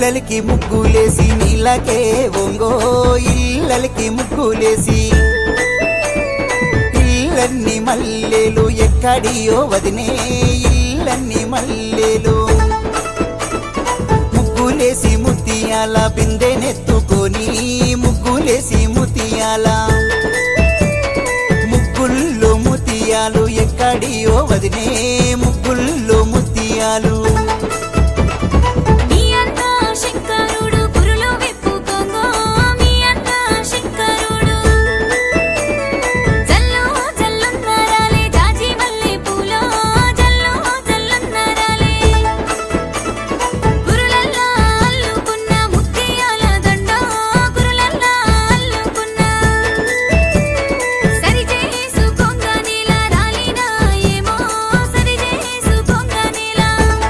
ఇల్లలికి ముగ్గులేసి నీళ్ళకే ఒంగో ఇల్లలికి ముగ్గులేసి ఇల్లన్ని మల్లెలు ఎక్కడియో వదినే ఇల్లన్ని మల్లెలు ముగ్గులేసి ముత్యాల బిందెనెత్తుకొని ముగ్గులేసి ముత్యాల ముగ్గుల్లో ముత్యాలు ఎక్కడియో వదినే ముగ్గుల్లో ముత్యాలు మీ అన్న శంకరుడు పురులు విప్పుకోంగో మీ అన్న శంకరుడు జల్లు జల్లున్నరాలే జాజి మల్లె పూలో జల్లు జల్లున్నరాలే గురులల్లా అల్లుకున్న ముత్యాల దండ గురులల్లా అల్లుకున్న సరి చేసుకోంగ నీల రాలినా ఏమో సరి చేసుకోంగ నీల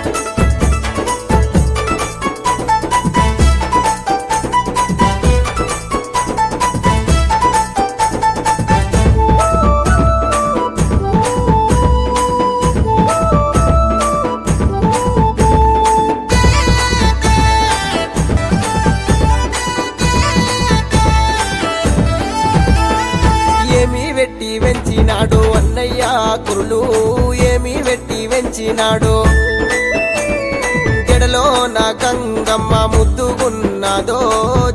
ఏమి వెట్టి వెంచినాడు అన్నయ్య కురులు ఏమి వెట్టి వెంచినాడు జడలో నా గంగమ్మ ముద్దుగున్నదో